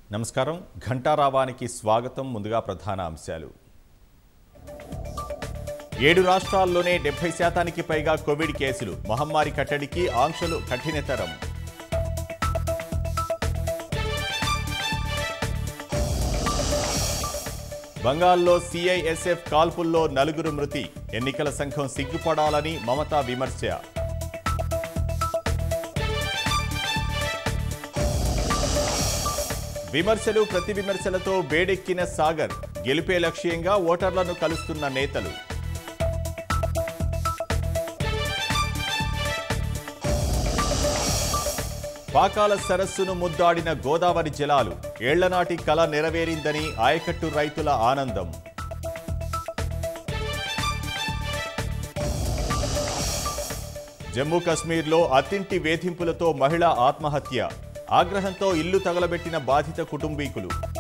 నమస్కారం ఘంటారావానికి స్వాగతం ముందుగా ప్రధాన అంశాలు ఏడు రాష్ట్రాల్లోనే డెబ్బై శాతానికి పైగా కోవిడ్ కేసులు మహమ్మారి కట్టడికి ఆంక్షలు కఠినతరం బంగాల్లో సిఐఎస్ఎఫ్ కాల్పుల్లో నలుగురు మృతి ఎన్నికల సంఘం సిగ్గుపడాలని మమతా విమర్శ విమర్శలు ప్రతి విమర్శలతో వేడెక్కిన సాగర్ గెలిపే లక్ష్యంగా ఓటర్లను కలుస్తున్న నేతలు పాకాల సరస్సును ముద్దాడిన గోదావరి జలాలు ఏళ్లనాటి కల నెరవేరిందని ఆయకట్టు రైతుల ఆనందం జమ్మూ కశ్మీర్లో అత్తింటి వేధింపులతో మహిళ ఆత్మహత్య ఆగ్రహంతో ఇల్లు తగలబెట్టిన బాధిత కుటుంబీకులు